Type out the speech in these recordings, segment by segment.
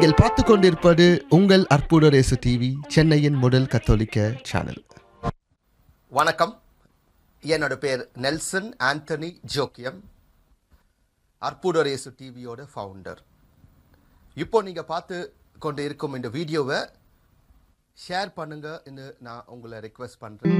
நீங்கள் பார்த்து கொண்டிருப்பது உங்கள் அற்புதரேசு டிவி சென்னையின் முதல் கத்தோலிக்க சேனல் வணக்கம் என்னோட பேர் நெல்சன் ஆண்டனி ஜோக்கியம் அற்புதரேசு டிவியோட ஃபவுண்டர் இப்போ நீங்கள் பார்த்து கொண்டு இருக்கும் இந்த வீடியோவை ஷேர் பண்ணுங்கன்னு நான் உங்களை ரெக்வெஸ்ட் பண்ணுறேன்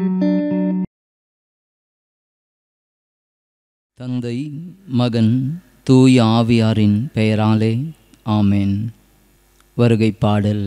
தந்தை மகன் தூய ஆவியாரின் பெயராலே ஆமென் வருகை பாடல்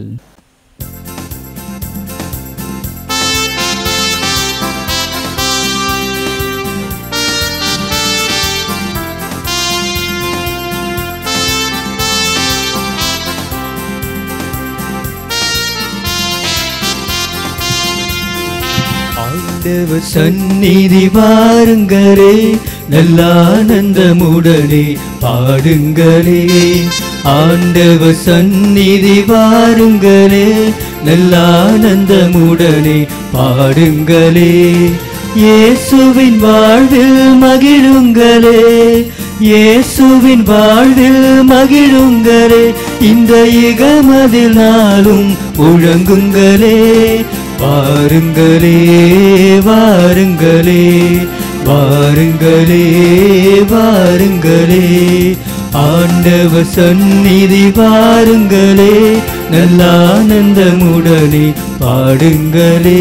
ஆண்டவர் சந்நிதி வாருங்களே நல்லானந்தமுடனே பாடுங்களே ஆண்டவர் சந்நிதி வாருங்களே நல்லானந்தமுடனே பாடுங்களே இயேசுவின் வாழ்வில் மகிழுங்களே இயேசுவின் வாழ்வில் மகிழுங்களே இந்த இகமதில் நாளும் முழங்குங்களே வாருங்களே வாருங்களே வாருங்களே வாருங்களே ஆண்டவர் சந்நிதி வாருங்களே நல்லானந்தமுடனே பாடுங்களே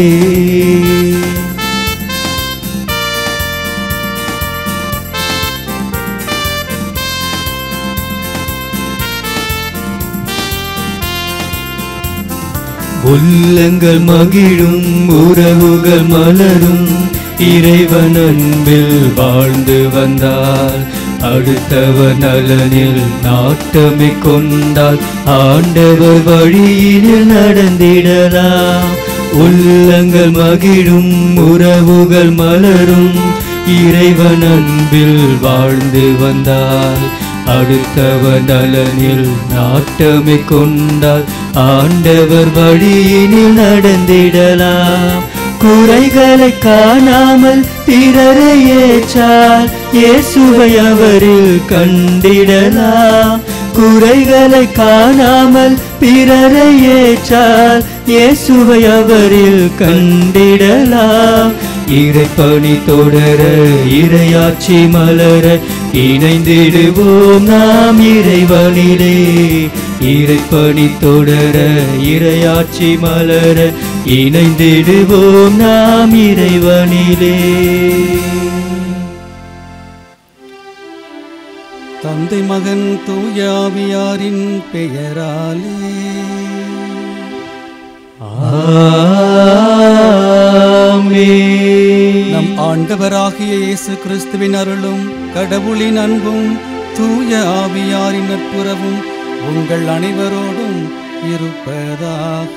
உள்ளங்கள் மகிழும் உறவுகள் மலரும் இறைவன் அன்பில் வாழ்ந்து வந்தால் அடுத்தவர் நலனில் நாட்டமை கொண்டால் ஆண்டவர் வழியினில் நடந்திடலாம் உள்ளங்கள் மகிழும் உறவுகள் மலரும் இறைவன் அன்பில் வாழ்ந்து வந்தால் அடுத்தவர் நலனில் நாட்டமை கொண்டால் ஆண்டவர் வழியினில் நடந்திடலாம் குறைகளை காணாமல் பிறரை ஏற்றால் இயேசுவை அவரில் கண்டிடலாம் குறைகளை காணாமல் பிறரை ஏற்றால் இயேசுவை அவரில் கண்டிடலாம் இறைப்பணி தொடர இறையாட்சி மலர இணைந்திடுவோம் நாம் இறைவனிலே இறைப்பணி தொடர இறையாட்சி மலர இணைந்திடுவோம் நாம் இறைவனிலே தந்தை மகன் தூயாவியாரின் பெயராலே ஆமென். நம் ஆண்டவராகிய இயேசு கிறிஸ்துவின் அருளும் கடவுளின் அன்பும் தூய ஆவியாரின் நட்புறவும் உங்கள் அனைவரோடும் இருப்பதாக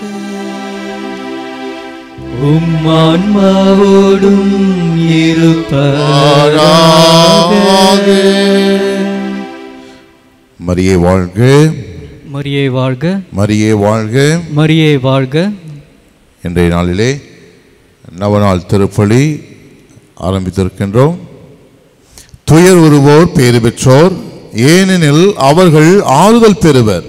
உம் ஆன்மாவோடும் இருப்பாராக மரியே வாழ்க மரியே வாழ்க மரியே வாழ்க மரியே வாழ்க இன்றைய நாளிலே நவநாள் திருப்பலி ஆரம்பித்திருக்கின்றோம் துயர் உருவோர் பேறு பெற்றோர் ஏனெனில் அவர்கள் ஆறுதல் பெறுவர்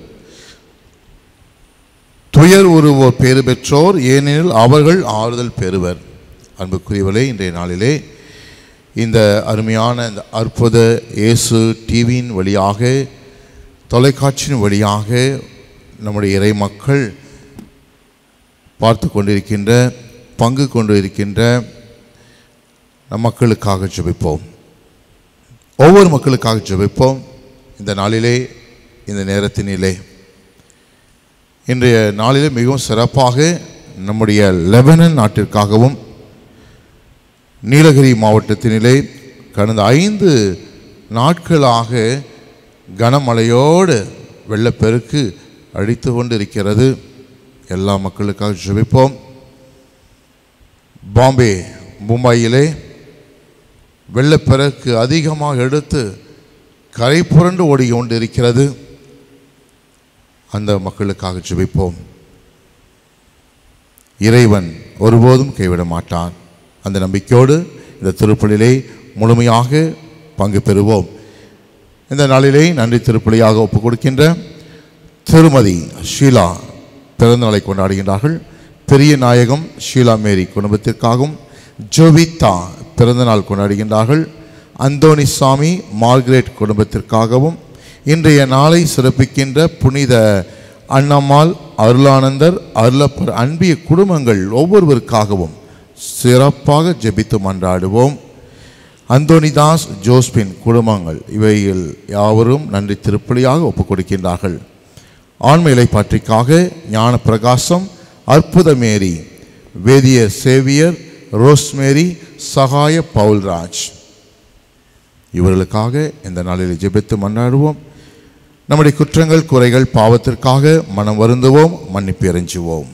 துயர் உருவோர் பேறு பெற்றோர் ஏனெனில் அவர்கள் ஆறுதல் பெறுவர் அன்புக்குரியவர்களே இன்றைய நாளிலே இந்த அருமையான இந்த அற்புத இயேசு டிவியின் வழியாக தொலைக்காட்சியின் வழியாக நம்முடைய இறை மக்கள் பார்த்து கொண்டிருக்கின்ற பங்கு கொண்டு இருக்கின்ற நம் மக்களுக்காக ஜெபிப்போம் ஒவ்வொரு மக்களுக்காக ஜெபிப்போம் இந்த நாளிலே இந்த நேரத்தினிலே இன்றைய நாளிலே மிகவும் சிறப்பாக நம்முடைய லெபனன் நாட்டிற்காகவும் நீலகிரி மாவட்டத்தினிலே கடந்த ஐந்து நாட்களாக கனமழையோடு வெள்ளப்பெருக்கு அடித்து கொண்டு இருக்கிறது எல்லா மக்களுக்காக ஜெபிப்போம் பாம்பே மும்பையிலே வெள்ளப்பெருக்கு அதிகமாக எடுத்து கரை புரண்டு ஓடி கொண்டு இருக்கிறது அந்த மக்களுக்காக ஜெபிப்போம் இறைவன் ஒருபோதும் கைவிட மாட்டான் அந்த நம்பிக்கையோடு இந்த திருப்பலிலே முழுமையாக பங்கு பெறுவோம் இந்த நாளிலே நன்றி திருப்பலியாக ஒப்புக் கொடுக்கின்ற திருமதி ஷீலா பிறந்தநாளை கொண்டாடுகின்றார்கள் பெரிய நாயகம் ஷீலா மேரி குடும்பத்திற்காகவும் ஜோவிதா பிறந்தநாள் கொண்டாடுகின்றார்கள் அந்தோணிசாமி மார்கரெட் குடும்பத்திற்காகவும் இன்றைய நாளை சிறப்பிக்கின்ற புனித அண்ணம்மாள் அருளானந்தர் அருளப்பர் அன்பிய குடும்பங்கள் ஒவ்வொருவருக்காகவும் சிறப்பாக ஜெபித்து மன்றாடுவோம் அந்தோனிதாஸ் ஜோஸ்பின் குடும்பங்கள் இவையில் யாவரும் நன்றி திருப்பலியாக ஒப்புக் கொடுக்கின்றார்கள் ஆண்மை இலைப்பாற்றிக்காக ஞான பிரகாசம் அற்புத மேரி வேதிய சேவியர் ரோஸ்மேரி சகாய பவுல்ராஜ் இவர்களுக்காக இந்த நாளில் ஜெபித்து மன்றாடுவோம் நம்முடைய குற்றங்கள் குறைகள் பாவத்திற்காக மனம் வருந்துவோம் மன்னிப்பு இறைஞ்சுவோம்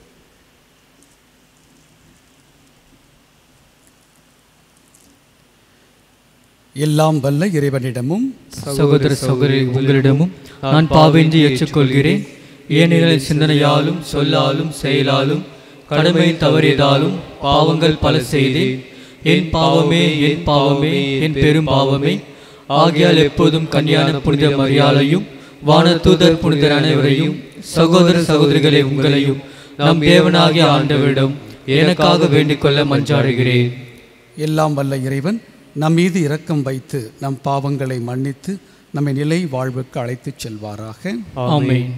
எல்லாம் வல்ல இறைவனிடமும் சகோதர சகோதரி உங்களிடமும் நான் பாவின்றி ஏற்றுக்கொள்கிறேன் ஏனெனில் சிந்தனையாலும் சொல்லாலும் செயலாலும் கடமை தவறியதாலும் பாவங்கள் பல செய்தேன் என் பாவமே என் பாவமே என் பெரும் பாவமே ஆகியால் எப்போதும் கன்னியான புனித மரியாதையும் வானதூதர் புனிதர் அனைவரையும் சகோதர சகோதரிகளை உங்களையும் நம் தேவனாகிய ஆண்டவரிடம் எனக்காக வேண்டிக் கொள்ள மன்றாடுகிறேன் எல்லாம் வல்ல இறைவன் நம் மீது இரக்கம் வைத்து நம் பாவங்களை மன்னித்து நம்மை நிலை வாழ்வுக்கு அழைத்துச் செல்வாராக ஆமென்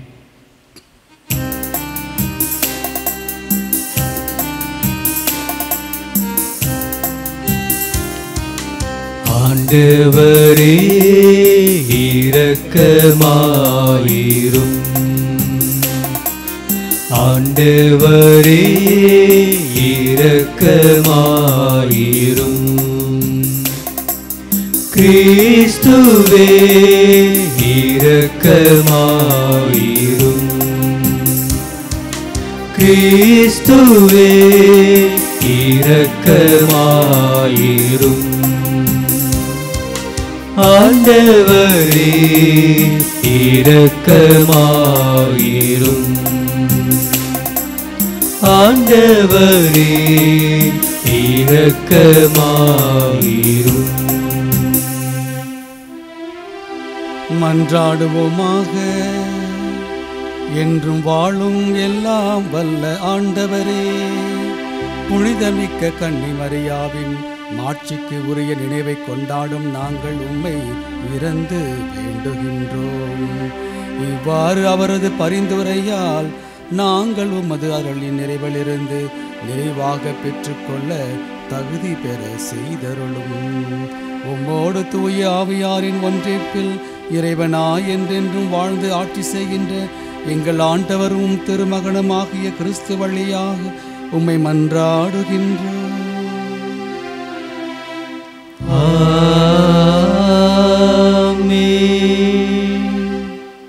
ஆண்டவரே இரக்கமாயிரும் ஆண்டவரே இரக்கமாயிரும் கிறிஸ்துவே இரக்கமாயிரும் கிறிஸ்துவே இரக்கமாயிரும் ஆண்டவரே இரக்கமாயிரும் ஆண்டவரே இரக்கமாயிரும் மன்றாடுவோமாக என்றும் வாழும் எல்லாம் வல்ல ஆண்டவரே புனிதமிக்க கன்னி மரியாவின் மாட்சிக்கு உரிய நினைவை கொண்டாடும் நாங்கள் உம்மை இறந்து வேண்டுகின்றோம் இவ்வாறு அவரது பரிந்துரையால் நாங்கள் உமது அருளின் நிறைவிலிருந்து நிறைவாக பெற்றுக்கொள்ள தகுதி பெற செய்தருளும் உம்மோடு தூய ஆவியாரின் ஒன்றிப்பில் இறைவனாய் என்றென்றும் வாழ்ந்து ஆட்சி செய்கின்ற எங்கள் ஆண்டவரும் திருமகனுமாகிய கிறிஸ்து வழியாக உம்மை மன்றாடுகின்றோம் ஆமென்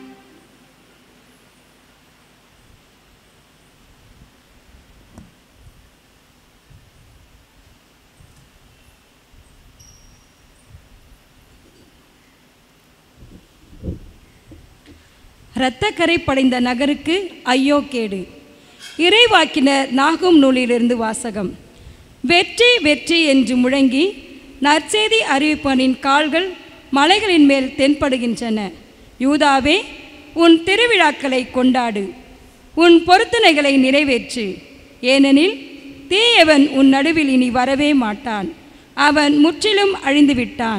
இரத்தக்கரை படைந்த நகருக்கு ஐயோ கேடு இறைவாக்கினர் நாகும் நூலிலிருந்து வாசகம் வெற்றி வெற்றி என்று முழங்கி நற்செய்தி அறிவிப்பனின் கால்கள் மலைகளின் மேல் தென்படுகின்றன யூதாவே உன் திருவிழாக்களை கொண்டாடு உன் பொருத்தனைகளை நிறைவேற்று ஏனெனில் தீயவன் உன் நடுவில் இனி வரவே மாட்டான் அவன் முற்றிலும் அழிந்து விட்டான்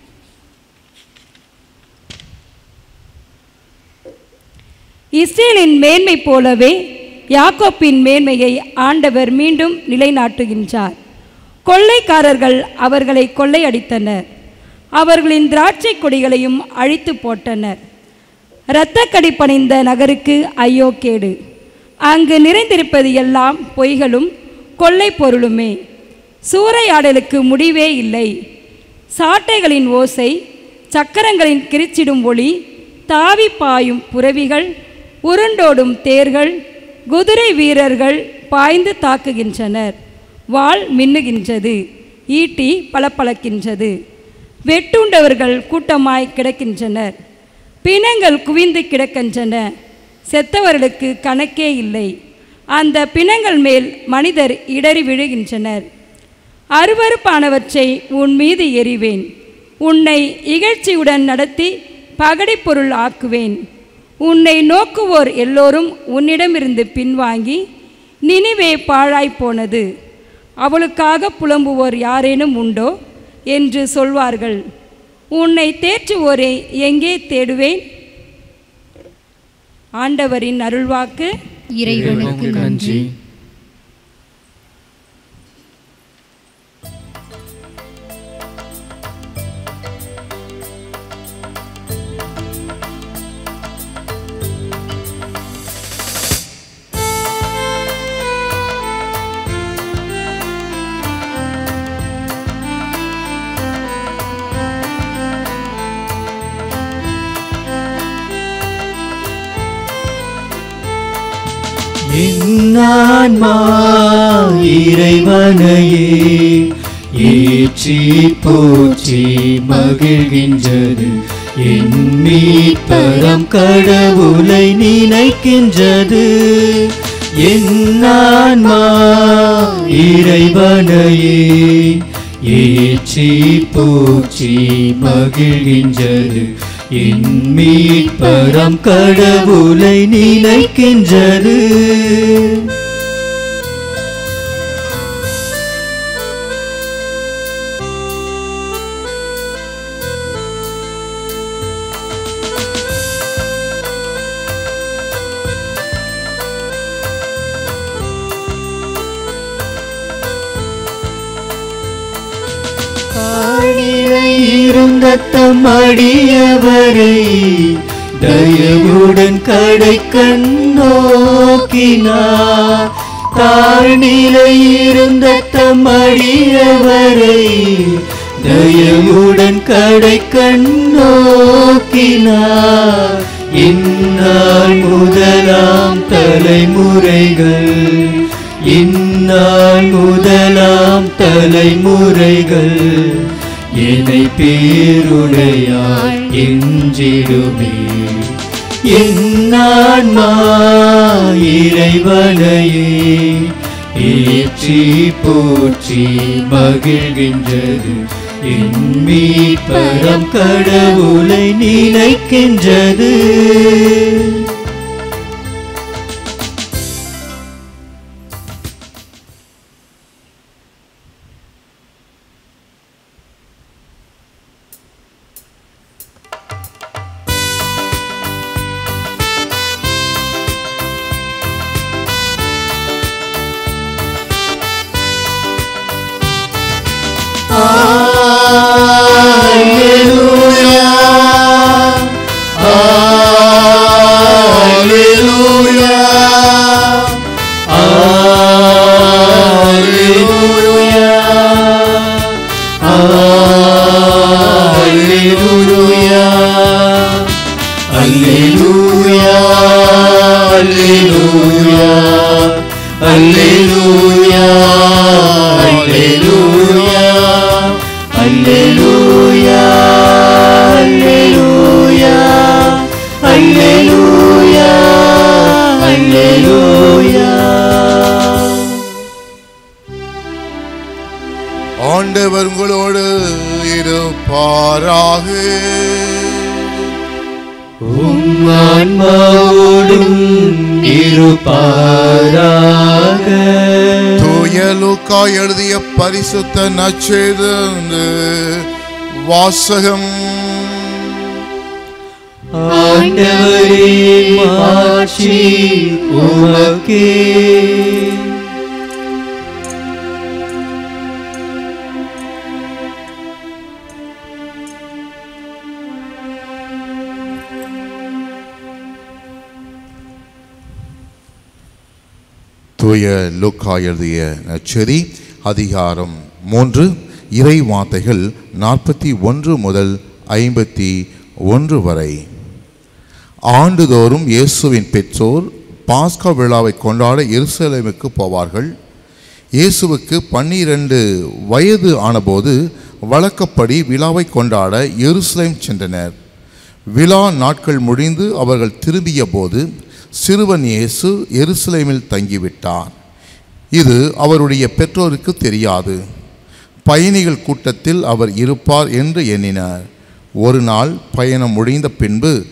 இஸ்ரேலின் மேன்மை போலவே யாக்கோப்பின் மேன்மையை ஆண்டவர் மீண்டும் நிலைநாட்டுகின்றார் கொள்ளைக்காரர்கள் அவர்களை கொள்ளையடித்தனர் அவர்களின் திராட்சை கொடிகளையும் அழித்து போட்டனர் இரத்தக்கடி பணிந்த நகருக்கு ஐயோ கேடு அங்கு நிறைந்திருப்பது எல்லாம் பொய்களும் கொள்ளை பொருளுமே சூறையாடலுக்கு முடிவே இல்லை சாட்டைகளின் ஓசை சக்கரங்களின் கிரிச்சிடும் ஒளி தாவி பாயும் புரவிகள் உருண்டோடும் தேர்கள் குதிரை வீரர்கள் பாய்ந்து தாக்குகின்றனர் வாள் மின்னுகின்றது ஈட்டி பளபளக்கின்றது வெட்டுண்டவர்கள் கூட்டமாய் கிடக்கின்றனர் பிணங்கள் குவிந்து கிடக்கின்றன செத்தவர்களுக்கு கணக்கே இல்லை அந்த பிணங்கள் மேல் மனிதர் இடறி விழுகின்றனர் அருவருப்பானவற்றை உன் மீது எறிவேன் உன்னை இகழ்ச்சியுடன் நடத்தி பகடிப்பொருள் ஆக்குவேன் உன்னை நோக்குவோர் எல்லோரும் உன்னிடமிருந்து பின்வாங்கி நினிவே பாழாய்ப் போனது அவளுக்காக புலம்புவோர் யாரேனும் உண்டோ என்று சொல்வார்கள் உன்னை தேற்றுவோரை எங்கே தேடுவேன் ஆண்டவரின் அருள்வாக்கு இறைவனுக்கு நன்றி என்னான்மா இறைவனையே ஏற்றி போற்றி மகிழ்கின்றது என் மீட்பரம் கடவுளை நினைக்கின்றது என்னான்மா இறைவனையே ஏற்றி போற்றி மகிழ்கின்றது என் மீட்பரம் கடவுளை நினைக்கின்றது காணிலை இருந்த தம் அடியவரை தயவுடன் கடை கண்ணோக்கினார் தாழ்நிலை இருந்த தம் அடியவரை தயவுடன் கடை கண்ணோக்கினார் இந்நாள் முதலாம் தலைமுறைகள் இந்நாள் முதலாம் தலைமுறைகள் என்னை பேருடையாய் என்றிடுமே என்னான்மா இறைவனையே ஏற்றி போற்றி மகிழ்கின்றது என் மீட்பரம் கடவுளை நினைக்கின்றது ஆண்டவர் உங்களோடு இருப்பாராக ஆன்மாவோடும் இருப்பாராக தூய லூக்கா எழுதிய பரிசுத்த நற்செய்திலிருந்து வாசகம் ஆண்டவரே மாட்சி உமக்கே தூய லூக்கா எழுதிய நற்செய்தி அதிகாரம் மூன்று இறை வார்த்தைகள் நாற்பத்தி ஒன்று முதல் ஐம்பத்தி ஒன்று வரை ஆண்டுதோறும் இயேசுவின் பெற்றோர் பாஸ்கா விழாவை கொண்டாட எருசலேமுக்கு போவார்கள் இயேசுவுக்கு பன்னிரண்டு வயது ஆனபோது வழக்கப்படி விழாவை கொண்டாட எருசலேம் சென்றனர் விழா நாட்கள் முடிந்து அவர்கள் திரும்பிய போது சிறுவன் இயேசு எருசலேமில் தங்கிவிட்டார் இது அவருடைய பெற்றோருக்கு தெரியாது பயணிகள் கூட்டத்தில் அவர் இருப்பார் என்று எண்ணினார் ஒரு நாள் பயணம் முடிந்த பின்பு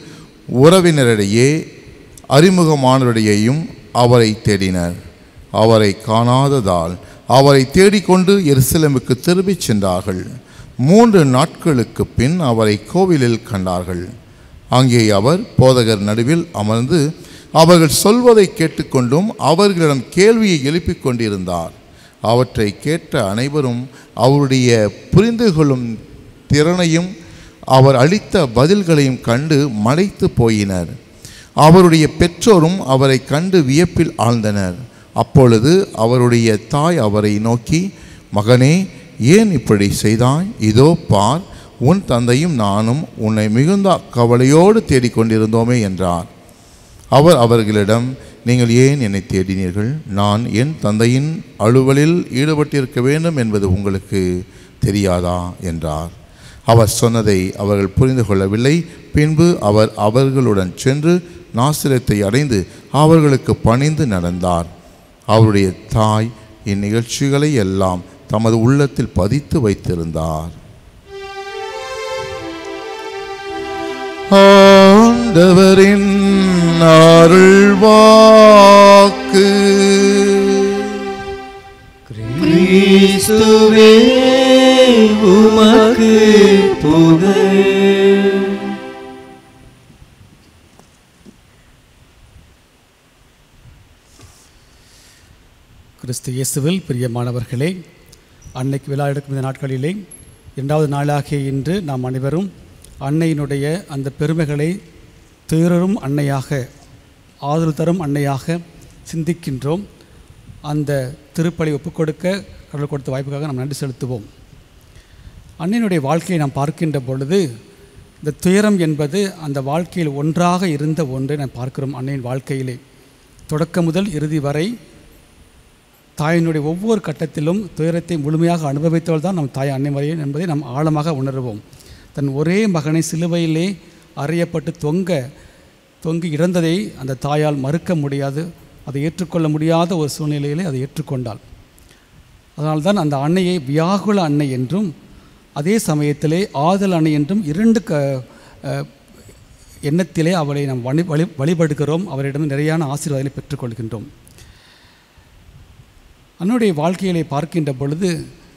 உறவினரிடையே அறிமுகமானவரிடையேயும் அவரை தேடினர் அவரை காணாததால் அவரை தேடிக்கொண்டு எருசலேமுக்கு திரும்பிச் சென்றார்கள் மூன்று நாட்களுக்கு பின் அவரை கோவிலில் கண்டார்கள் அங்கே அவர் போதகர் நடுவில் அமர்ந்து அவர்கள் சொல்வதை கேட்டுக்கொண்டும் அவர்களிடம் கேள்வியை எழுப்பிக் கொண்டிருந்தார் அவற்றை கேட்ட அனைவரும் அவருடைய புரிந்து கொள்ளும் திறனையும் அவர் அளித்த பதில்களையும் கண்டு மலைத்து போயினர் அவருடைய பெற்றோரும் அவரை கண்டு வியப்பில் ஆழ்ந்தனர் அப்பொழுது அவருடைய தாய் அவரை நோக்கி மகனே ஏன் இப்படி செய்தாய் இதோ பார் உன் தந்தையும் நானும் உன்னை மிகுந்த கவலையோடு தேடிக்கொண்டிருந்தோமே என்றார் அவர் அவர்களிடம் நீங்கள் ஏன் என்னை தேடினீர்கள் நான் என் தந்தையின் அலுவலில் ஈடுபட்டிருக்க வேண்டும் என்பது உங்களுக்கு தெரியாதா என்றார் அவர் சொன்னதை அவர்கள் புரிந்து கொள்ளவில்லை பின்பு அவர் அவர்களுடன் சென்று நாசிரத்தை அடைந்து அவர்களுக்கு பணிந்து நடந்தார் அவருடைய தாய் இந்நிகழ்ச்சிகளை எல்லாம் தமது உள்ளத்தில் பதித்து வைத்திருந்தார் ஆண்டவரின் அருள்வாக்கு கிறிஸ்துவே உமக்கு புகழ் கிறிஸ்து இயேசுவில் பிரியமானவர்களே அன்னைக்கு விழா எடுக்கும் இந்த நாட்களிலே இரண்டாவது நாளாகிய இன்று நாம் அனைவரும் அன்னையினுடைய அந்த பெருமைகளை துயரும் அன்னையாக ஆதரவு தரும் அன்னையாக சிந்திக்கின்றோம் அந்த திருப்பலி ஒப்புக்கொடுக்க கடவுள் கொடுத்த வாய்ப்புக்காக நாம் நன்றி செலுத்துவோம் அன்னையினுடைய வாழ்க்கையை நாம் பார்க்கின்ற பொழுது இந்த துயரம் என்பது அந்த வாழ்க்கையில் ஒன்றாக இருந்த ஒன்றை நாம் பார்க்கிறோம் அன்னையின் வாழ்க்கையிலே தொடக்கம் முதல் இறுதி வரை தாயினுடைய ஒவ்வொரு கட்டத்திலும் துயரத்தை முழுமையாக அனுபவித்தவள் தான் நம் தாய் அன்னை மரியை என்பதை நாம் ஆழமாக உணர்வோம் தன் ஒரே மகனை சிலுவையிலே அறையப்பட்டு தொங்க தொங்கி இறந்ததை அந்த தாயால் மறுக்க முடியாது அதை ஏற்றுக்கொள்ள முடியாத ஒரு சூழ்நிலையிலே அதை ஏற்றுக்கொண்டாள் அதனால்தான் அந்த அன்னையை வியாகுல அன்னை என்றும் அதே சமயத்திலே ஆதல் அன்னை என்றும் இரண்டு க அஹ், எண்ணத்திலே அவளை நாம் வழி வழி வழிபடுகிறோம் அவரிடம் நிறையான ஆசீர்வாதங்களை பெற்றுக்கொள்கின்றோம் அன்னுடைய வாழ்க்கையிலே பார்க்கின்ற பொழுது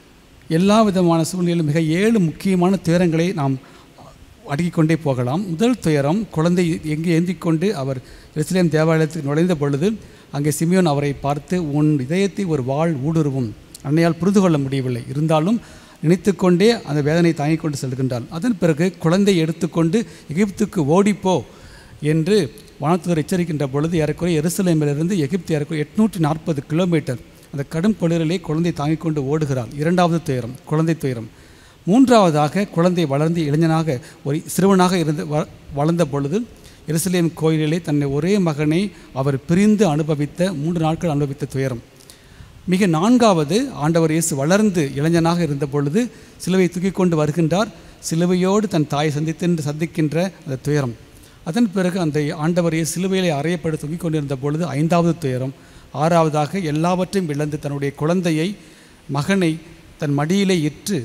எல்லா விதமான சூழ்நிலையிலும் மிக ஏழு முக்கியமான துயரங்களை நாம் அடுக்கிக் கொண்டே போகலாம் முதல் துயரம் குழந்தை எங்கே ஏந்திக் கொண்டு அவர் எருசலேம் தேவாலயத்துக்கு நுழைந்த பொழுது அங்கே சிமியோன் அவரை பார்த்து உன் இதயத்தை ஒரு வாழ் ஊடுருவும் அன்னையால் புரிந்து கொள்ள முடியவில்லை இருந்தாலும் நினைத்துக்கொண்டே அந்த வேதனை தாங்கிக் கொண்டு செல்கின்றாள் அதன் பிறகு குழந்தை எடுத்துக்கொண்டு எகிப்துக்கு ஓடிப்போ என்று வானத்தூர் எச்சரிக்கின்ற பொழுது ஏறக்குறைய எருசலேமிலிருந்து எகிப்து ஏறக்குறைய எட்நூற்றி நாற்பது கிலோமீட்டர் அந்த கடும் குளிரிலே குழந்தை தாங்கிக் கொண்டு ஓடுகிறாள் இரண்டாவது துயரம் குழந்தை துயரம் மூன்றாவதாக குழந்தை வளர்ந்து இளைஞனாக ஒரு சிறுவனாக இருந்து வ வளர்ந்த பொழுது எருசலேம் கோயிலிலே தன்னை ஒரே மகனை அவர் பிரிந்து அனுபவித்த மூன்று நாட்கள் அனுபவித்த துயரம் மிக நான்காவது ஆண்டவர் இயேசு வளர்ந்து இளைஞனாக இருந்த பொழுது சிலுவை தூக்கி கொண்டு வருகின்றார் சிலுவையோடு தன் தாயை சந்தித்து சந்திக்கின்ற அந்த துயரம் அதன் பிறகு அந்த ஆண்டவர் இயேசு சிலுவையிலே அறையப்பட்டு தூக்கி கொண்டிருந்த பொழுது ஐந்தாவது துயரம் ஆறாவதாக எல்லாவற்றையும் இழந்து தன்னுடைய குழந்தையை மகனை தன் மடியிலே இற்று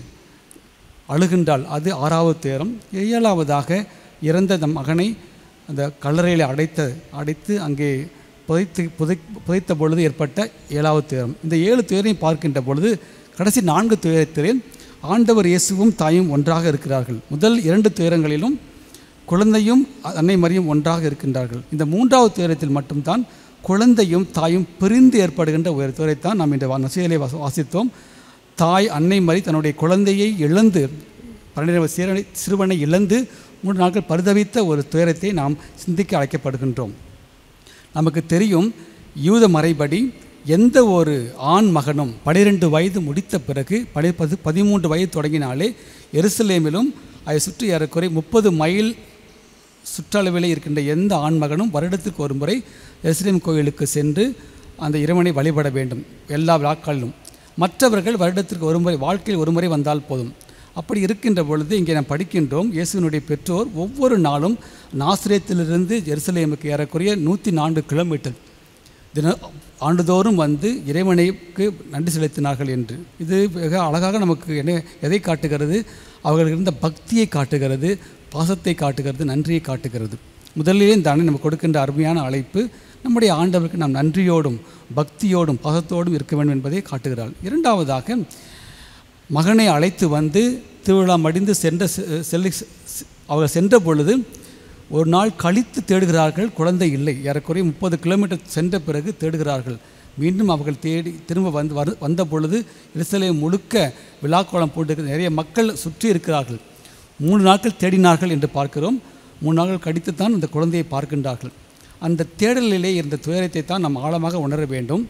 அழுகின்றாள் அது ஆறாவது துயரம் ஏழாவதாக இறந்த அந்த மகனை அந்த கல்லறையில் அடைத்த அடைத்து அங்கே புதைத்து புதை புதைத்த பொழுது ஏற்பட்ட ஏழாவது துயரம் இந்த ஏழு துயரையும் பார்க்கின்ற பொழுது கடைசி நான்கு துயரத்திலே ஆண்டவர் இயேசுவும் தாயும் ஒன்றாக இருக்கிறார்கள் முதல் இரண்டு துயரங்களிலும் குழந்தையும் அன்னை மரியும் ஒன்றாக இருக்கின்றார்கள் இந்த மூன்றாவது துயரத்தில் மட்டும்தான் குழந்தையும் தாயும் பிரிந்து ஏற்படுகின்ற ஒரு துயரைத்தான் நாம் இந்த நசையிலே வாசித்தோம் தாய் அன்னை மரி தன்னுடைய குழந்தையை இழந்து பன்னிரண்டு சிறுவனை சிறுவனை இழந்து மூன்று நாட்கள் பரிதவித்த ஒரு துயரத்தை நாம் சிந்திக்க அழைக்கப்படுகின்றோம் நமக்கு தெரியும் யூத மறைபடி எந்த ஒரு ஆண் மகனும் பனிரெண்டு வயது முடித்த பிறகு படி பது பதிமூன்று வயது தொடங்கினாலே எருசலேமிலும் அதை சுற்றி ஏறக்குறை முப்பது மைல் சுற்றளவிலே இருக்கின்ற எந்த ஆண் மகனும் வருடத்துக்கு ஒரு முறை எருசலேம் கோயிலுக்கு சென்று அந்த இறைவனை வழிபட வேண்டும் எல்லா விழாக்களிலும் மற்றவர்கள் வருடத்திற்கு ஒரு முறை வாழ்க்கையில் ஒரு முறை வந்தால் போதும் அப்படி இருக்கின்ற பொழுது இங்கே நாம் படிக்கின்றோம் இயேசுவினுடைய பெற்றோர் ஒவ்வொரு நாளும் நாசிரியத்திலிருந்து ஜெருசலேமுக்கு ஏறக்குறைய நூற்றி நான்கு கிலோமீட்டர் தின ஆண்டுதோறும் வந்து இறைவனைக்கு நன்றி செலுத்தினார்கள் என்று இது மிக அழகாக நமக்கு என்ன எதை காட்டுகிறது அவர்களுக்கு இருந்த பக்தியை காட்டுகிறது பாசத்தை காட்டுகிறது நன்றியை காட்டுகிறது முதலிலே இந்த அன்னை நமக்கு கொடுக்கின்ற அருமையான அழைப்பு நம்முடைய ஆண்டவருக்கு நாம் நன்றியோடும் பக்தியோடும் பகத்தோடும் இருக்க வேண்டும் என்பதை காட்டுகிறாள் இரண்டாவதாக மகனை அழைத்து வந்து திருவிழா மடிந்து சென்ற செ- செல்லி செ- அவர்கள் சென்ற பொழுது ஒரு நாள் கழித்து தேடுகிறார்கள் குழந்தை இல்லை ஏறக்குறைய முப்பது கிலோமீட்டர் சென்ற பிறகு தேடுகிறார்கள் மீண்டும் அவர்கள் தேடி திரும்ப வந்து வரு வந்த பொழுது எருசலேம் முழுக்க விழாக்கோலம் போட்டு நிறைய மக்கள் சுற்றி இருக்கிறார்கள் மூணு நாட்கள் தேடினார்கள் என்று பார்க்கிறோம் மூணு நாட்கள் கழித்து தான் அந்த குழந்தையை பார்க்கின்றார்கள் அந்த தேடலிலே இருந்த துயரத்தை தான் நாம் ஆழமாக உணர வேண்டும்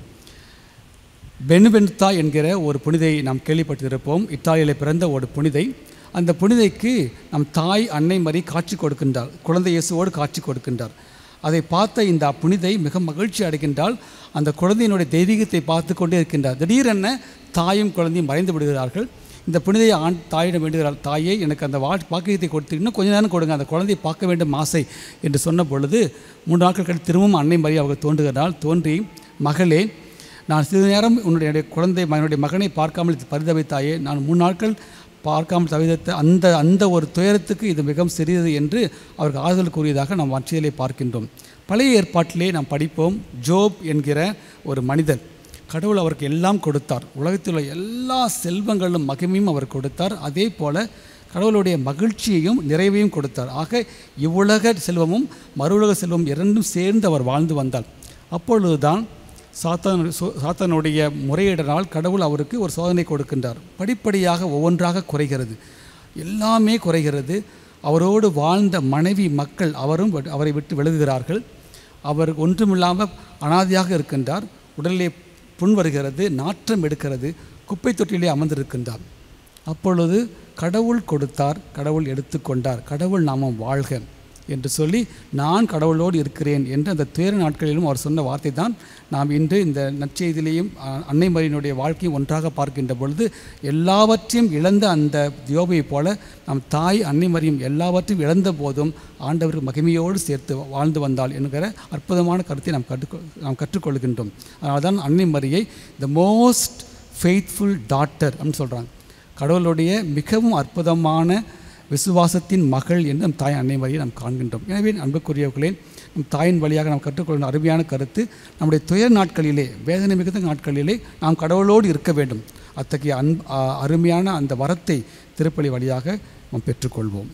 பெனுபென்தா என்கிற ஒரு புனிதை நாம் கேள்விப்பட்டிருப்போம் இத்தாலியில் பிறந்த ஒரு புனிதை அந்த புனிதைக்கு நம் தாய் அன்னை மரி காட்சி கொடுக்கின்றார் குழந்தை இயேசுவோடு காட்சி கொடுக்கின்றார் அதை பார்த்த இந்த புனிதை மிக மகிழ்ச்சி அடைகின்றால் அந்த குழந்தையினுடைய தெய்வீகத்தை பார்த்து கொண்டே இருக்கின்றார் திடீரென தாயும் குழந்தையும் மறைந்து விடுகிறார்கள் இந்த புனிதையை ஆண் தாயிடம் வேண்டுகிறாள் தாயே எனக்கு அந்த வா பாக்கியத்தை கொடுத்து இன்னும் கொஞ்ச நேரம் கொடுங்க அந்த குழந்தையை பார்க்க வேண்டும் ஆசை என்று சொன்ன பொழுது மூன்று நாட்கள் கழித்து திரும்பவும் அன்னை மரி அவர்கள் தோன்றுகிறாள் தோன்றி மகளே நான் சிறிது நேரம் உன்னுடைய குழந்தை என்னுடைய மகனை பார்க்காமல் பரிதவித்தாயே நான் மூணு நாட்கள் பார்க்காமல் தவித்த அந்த அந்த ஒரு துயரத்துக்கு இது மிகவும் சிறியது என்று அவருக்கு ஆறுதல் கூறியதாக நாம் வற்றியலை பார்க்கின்றோம் பழைய ஏற்பாட்டிலே நாம் படிப்போம் ஜோப் என்கிற ஒரு மனிதன் கடவுள் அவருக்கு எல்லாம் கொடுத்தார் உலகத்தில் உள்ள எல்லா செல்வங்களும் மகிமையும் அவர் கொடுத்தார் அதே போல கடவுளுடைய மகிழ்ச்சியையும் நிறைவையும் கொடுத்தார் ஆக இவ்வுலக செல்வமும் மறுவுலக செல்வம் இரண்டும் சேர்ந்து அவர் வாழ்ந்து வந்தார் அப்பொழுதுதான் சாத்தான் சோ- சாத்தானுடைய முறையீடனால் கடவுள் அவருக்கு ஒரு சோதனை கொடுக்கின்றார் படிப்படியாக ஒவ்வொன்றாக குறைகிறது எல்லாமே குறைகிறது அவரோடு வாழ்ந்த மனைவி மக்கள் அவரும் விட்டு- அவரை விட்டு விலகுகிறார்கள் அவர் ஒன்றுமில்லாமல் அனாதையாக இருக்கின்றார் உடலிலே புண் வருகிறது நாற்றம் எடுக்கிறது குப்பை தொட்டிலே அமர்ந்திருக்கின்றார் அப்பொழுது கடவுள் கொடுத்தார் கடவுள் எடுத்துக்கொண்டார் கடவுள் நாமம் வாழ்க என்று சொல்லி நான் கடவுளோடு இருக்கிறேன் என்று அந்த துயர நாட்களிலும் அவர் சொன்ன வார்த்தை தான் நாம் இன்று இந்த நற்செய்தியிலேயும் அ- அன்னை மரியினுடைய வாழ்க்கையும் ஒன்றாக பார்க்கின்ற பொழுது எல்லாவற்றையும் இழந்த அந்த யோபையைப் போல நம் தாய் அன்னை மரியும் எல்லாவற்றையும் இழந்த போதும் ஆண்டவர் மகிமையோடு சேர்த்து வாழ்ந்து வந்தாள் என்கிற அற்புதமான கருத்தை நாம் கற்றுக்கொ நாம் கற்றுக்கொள்கின்றோம் அதனால தான் அன்னை மரியை த மோஸ்ட் ஃபெய்த்ஃபுல் டாட்டர் அப்படின்னு சொல்கிறாங்க கடவுளுடைய மிகவும் அற்புதமான விசுவாசத்தின் மகள் என்று நம் தாய் அன்னை வழியை நாம் காண்கின்றோம் எனவே அன்புக்குரியவர்களே நம் தாயின் வழியாக நாம் கற்றுக்கொள்கிற அருமையான கருத்து நம்முடைய துயர் நாட்களிலே வேதனை மிகுந்த நாட்களிலே நாம் கடவுளோடு இருக்க வேண்டும் அத்தகைய அன் அ- அருமையான அந்த வரத்தை திருப்பலி வழியாக நாம் பெற்றுக்கொள்வோம்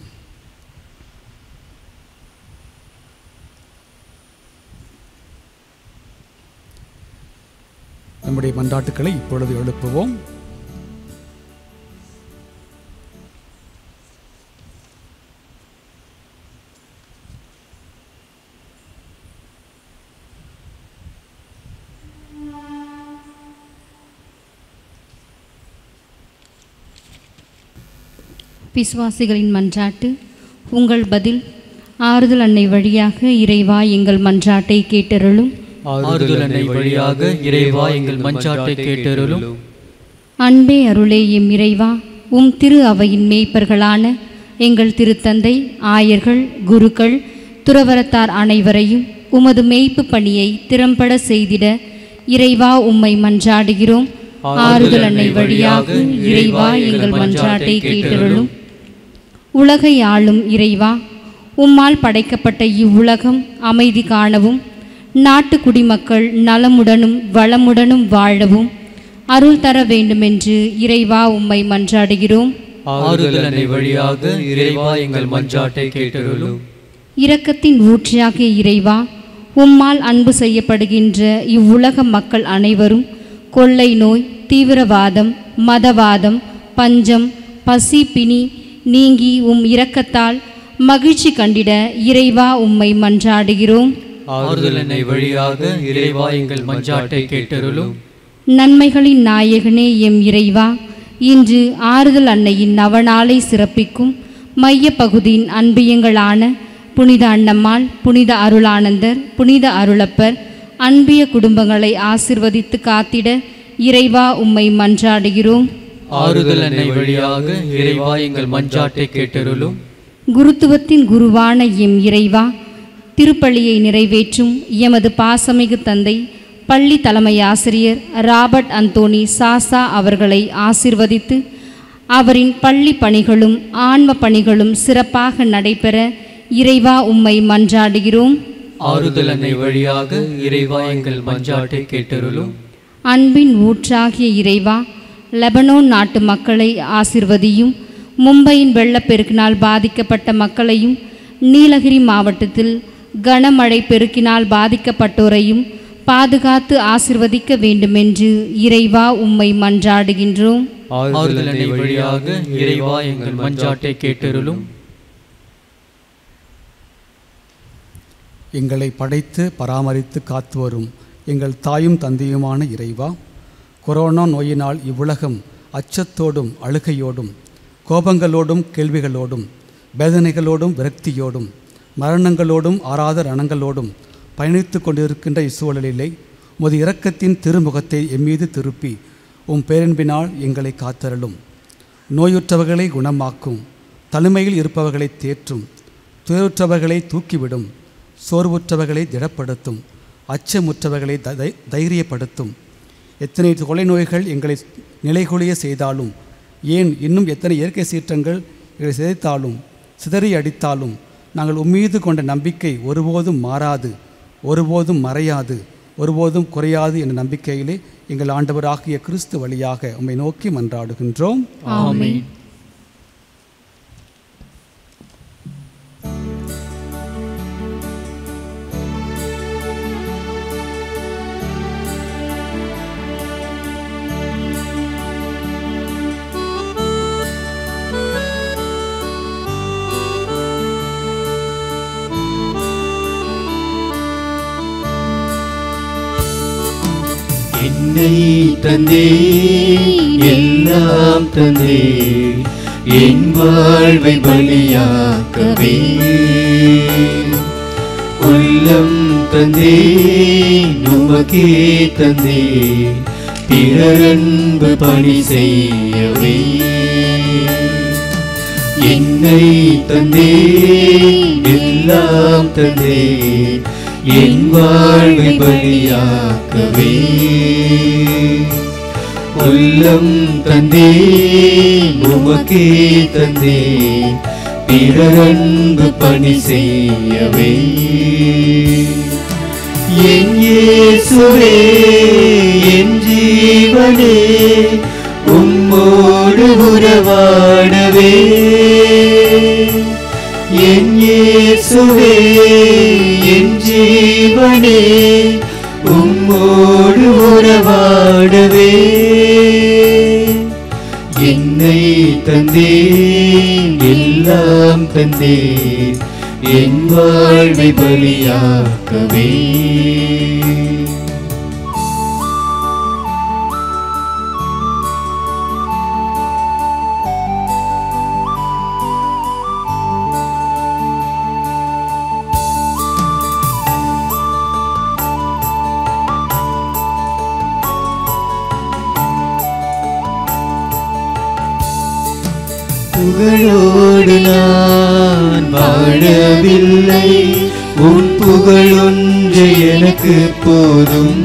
நம்முடைய மன்றாட்டுக்களை இப்பொழுது எழுப்புவோம் விசுவாசிகளின் மன்றாட்டு உங்கள் பதில் ஆறுதல் அன்னை வழியாக இறைவா எங்கள் மன்றாட்டை கேட்டருளும் ஆறுதல் அன்னை வழியாக இறைவா எங்கள் மஞ்சாட்டை கேட்டருளும் அன்பே அருளே எம் இறைவா உம் திரு அவையின் மேய்ப்பர்களான எங்கள் திருத்தந்தை ஆயர்கள் குருக்கள் துறவரத்தார் அனைவரையும் உமது மேய்ப்பு பணியை திறம்பட செய்திட இறைவா உம்மை மன்றாடுகிறோம் ஆறுதல் அன்னை வழியாக இறைவா எங்கள் மன்றாட்டை கேட்டருளும் உலகை ஆளும் இறைவா உம்மால் படைக்கப்பட்ட இவ்வுலகம் அமைதி காணவும் நாட்டு குடிமக்கள் நலமுடனும் வளமுடனும் வாழவும் அருள் தர வேண்டுமென்று இறைவா உம்மை மன்றாடுகிறோம் ஆறுதல் அன்னை வழியாக இறைவா எங்கள் மஞ்சாட்டை கேட்டருளும் இரக்கத்தின் ஊற்றாகிய இறைவா உம்மால் அன்பு செய்யப்படுகின்ற இவ்வுலக மக்கள் அனைவரும் கொள்ளை நோய் தீவிரவாதம் மதவாதம் பஞ்சம் பசி பிணி நீங்கி உம் இரக்கத்தால் மகிழ்ச்சி கண்டிட இறைவா உம்மை மன்றாடுகிறோம் ஆறுதல் அன்னை வழியாக இறைவா எங்கள் மஞ்சாட்டை கேட்டருளும் நன்மைகளின் நாயகனே எம் இறைவா இன்று ஆறுதல் அன்னையின் நவநாளை சிறப்பிக்கும் மைய பகுதியின் அன்பியங்களான புனித அன்னம்மாள் புனித அருளானந்தர் புனித அருளப்பர் அன்பிய குடும்பங்களை ஆசிர்வதித்து காத்திட இறைவா உம்மை மன்றாடுகிறோம் ஆறுதல் அன்னை வழியாக இறைவா எங்கள் மஞ்சாட்டை கேட்டருளும் குருத்துவத்தின் குருவான எம் இறைவா திருப்பலியை நிறைவேற்றும் எமது பாசமிகு தந்தை பள்ளி தலைமை ஆசிரியர் ராபர்ட் அந்தோனி சாசா அவர்களை ஆசிர்வதித்து அவரின் பள்ளி பணிகளும் ஆன்ம பணிகளும் சிறப்பாக நடைபெற இறைவா உம்மை மன்றாடுகிறோம் ஆறுதல் அன்னை வழியாக இறைவா எங்கள் மஞ்சாட்டை கேட்டருளும் அன்பின் ஊற்றாகிய இறைவா லெபனோன் நாட்டு மக்களை ஆசிர்வதியும் மும்பையின் வெள்ளப்பெருக்கினால் பாதிக்கப்பட்ட மக்களையும் நீலகிரி மாவட்டத்தில் கனமழை பெருக்கினால் பாதிக்கப்பட்டோரையும் பாதுகாத்து ஆசிர்வதிக்க வேண்டுமென்று இறைவா உம்மை மன்றாடுகின்றோம் ஆறுதல் அன்னை வழியாக இறைவா எங்கள் மஞ்சாட்டை கேட்டருளும் எங்களை படைத்து பராமரித்து காத்து வரும் எங்கள் தாயும் தந்தையுமான இறைவா கொரோனா நோயினால் இவ்வுலகம் அச்சத்தோடும் அழுகையோடும் கோபங்களோடும் கேள்விகளோடும் வேதனைகளோடும் விரக்தியோடும் மரணங்களோடும் ஆறாத ரணங்களோடும் பயணித்து கொண்டிருக்கின்ற இச்சூழலிலே உமது இரக்கத்தின் திருமுகத்தை எம்மீது திருப்பி உம் பேரன்பினால் எங்களை காத்தருளும் நோயுற்றவர்களை குணமாக்கும் தனிமையில் இருப்பவர்களை தேற்றும் துயருற்றவர்களை தூக்கிவிடும் சோர்வுற்றவர்களை திடப்படுத்தும் அச்சமுற்றவர்களை த- தை- தைரியப்படுத்தும் எத்தனை கொலை நோய்கள் எங்களை நிலைகுலிய செய்தாலும் ஏன் இன்னும் எத்தனை இயற்கை சீற்றங்கள் எங்களை சிதைத்தாலும் சிதறி அடித்தாலும் நாங்கள் உம்மீது கொண்ட நம்பிக்கை ஒருபோதும் மாறாது ஒருபோதும் மறையாது ஒருபோதும் குறையாது என்ற நம்பிக்கையிலே எங்கள் ஆண்டவராகிய கிறிஸ்து வழியாக உம்மை நோக்கி மன்றாடுகின்றோம் ஆமென் என்னை தந்தே எல்லாம் தந்தே என் வாழ்வை பலியாக்கவே உள்ளம் தந்தே நுமக்கே தந்தே பிறரன்பு பணி செய்யவே என்னை தந்தே எல்லாம் தந்தே என் வாழ்வை பலியாக்கவே உள்ளம் தந்தே உமக்கே தந்தே பிறரன்பு பணி செய்யவே என் இயேசுவே என் ஜீவனே உம்மோடு உறவாடவே என் இயேசுவே என் ஜீவனே உம்மோடு உறவாடவே என்னை தந்தே எல்லாம் தந்தே என் வாழ்வை பலியாக்கவே புகழோடு நான் வாழவில்லை உன் புகழொன்று எனக்கு போதும்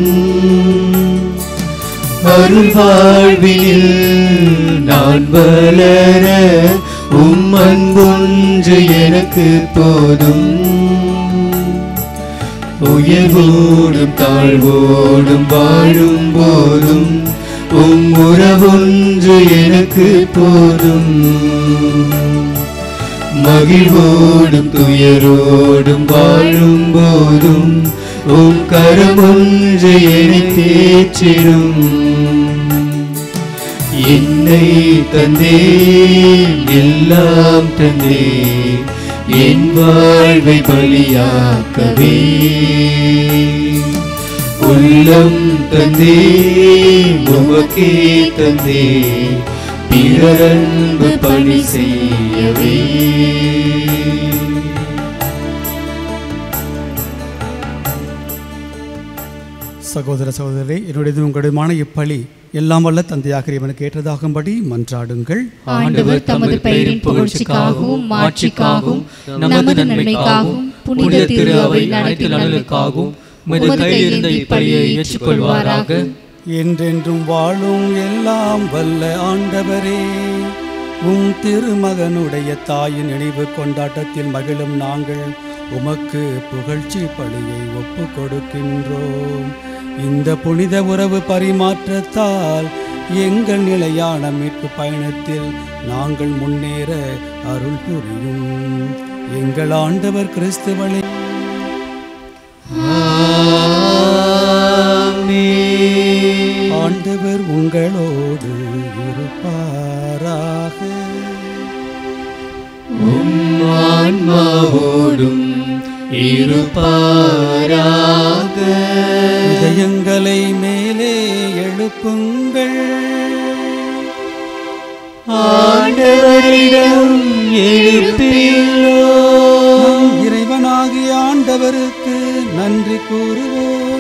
அருள் வாழ்வினில் நான் வளர உம் அன்பொன்று எனக்கு போதும் உயர்வோடும் தாழ்வோடும் வாழும் போதும் உம் உறவொன்று எனக்கு போதும் மகிழ்வோடும் துயரோடும் வாழும் போதும் உம் கரமொன்று என்னை தேற்றிடும் என்னை தந்தே எல்லாம் தந்தே என் வாழ்வை பலியாக்கவே உள்ளம் தந்தே உமக்கே தந்தே பிறரன்பு பணி செய்யவே சகோதர சகோதரி என்னுடையது உங்களுடையமான இப்பலி எல்லாம் வல்ல தந்தையாக இவனுக்கு ஏற்றதாகும்படி மன்றாடுங்கள் ஆண்டவர் தமது பெயரின் புகழ்ச்சிக்காகவும் மாட்சிக்காகவும் நமது நன்மைக்காகவும் புனித திரு அவை அனைத்து நடத்தி நலனுக்காகவும் உமது கையில் இருந்த இப்பலியை ஏற்றுக்கொள்வாராக என்றென்றும் வாழும் எல்லாம் வல்ல ஆண்டவரே உம் திருமகனுடைய தாயின் நினைவு கொண்டாட்டத்தில் மகிழும் நாங்கள் உமக்கு புகழ்ச்சி பலியை ஒப்பு கொடுக்கின்றோம் இந்த புனித உறவு பரிமாற்றத்தால் எங்கள் நிலையான மீட்பு பயணத்தில் நாங்கள் முன்னேற அருள் புரியும் எங்கள் ஆண்டவர் கிறிஸ்துவனை ஆண்டவர் உங்களோடு இருப்பாராக ஆன்மாவோடும் இருப்பாராக இதயங்களை மேலே எழுப்புங்கள் ஆண்டவரிடம் எழுப்பியுள்ளோம் நம் இறைவனாகிய ஆண்டவருக்கு நன்றி கூறுவோம்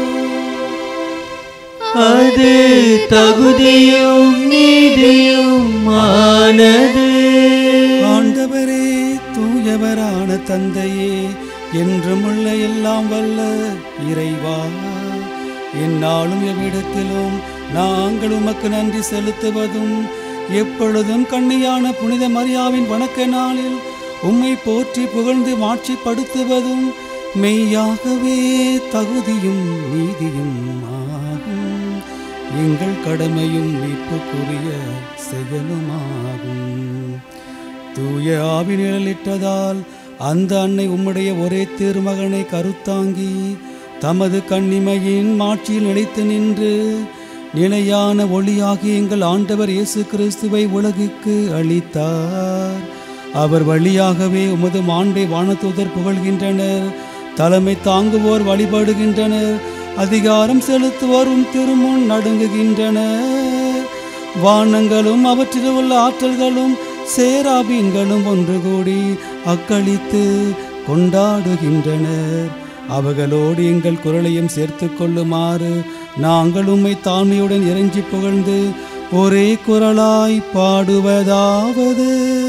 அது தகுதியும் நீதியும் ஆனது ஆண்டவரே தூயவரான தந்தையே என்றுமுள்ள எல்லாம் வல்ல இறைவா எந்நாளும் எவ்விடத்திலும் நாங்கள் உமக்கு நன்றி செலுத்துவதும் எப்பொழுதும் கண்ணியான புனித மரியாவின் வணக்க நாளில் உம்மை போற்றி புகழ்ந்து மாட்சிப்படுத்துவதும் மெய்யாகவே தகுதியும் நீதியும் ஆகும் எங்கள் கடமையும் மீட்புக்குரிய செயலுமாகும் தூய ஆவி நிழலிட்டதால் அந்த அன்னை உம்முடைய ஒரே திருமகனை கருத்தாங்கி தமது கண்ணிமையின் மாட்சியில் நிலைத்து நின்று நிலையான ஒளியாகி எங்கள் ஆண்டவர் இயேசு கிறிஸ்துவை உலகுக்கு அளித்தார் அவர் வழியாகவே உமது மாண்பை வானதூதர் புகழ்கின்றனர் தலைமை தாங்குவோர் வழிபடுகின்றனர் அதிகாரம் செலுத்துவோரும் திருமுன் நடுங்குகின்றனர் வானங்களும் அவற்றில் உள்ள ஆற்றல்களும் சேராபீன்களும் ஒன்று கூடி அக்களித்து கொண்டாடுகின்றனர் அவர்களோடு எங்கள் குரலையும் சேர்த்து கொள்ளுமாறு நாங்கள் உம்மை தாழ்மையுடன் இறைஞ்சி புகழ்ந்து ஒரே குரலாய் பாடுவதாவது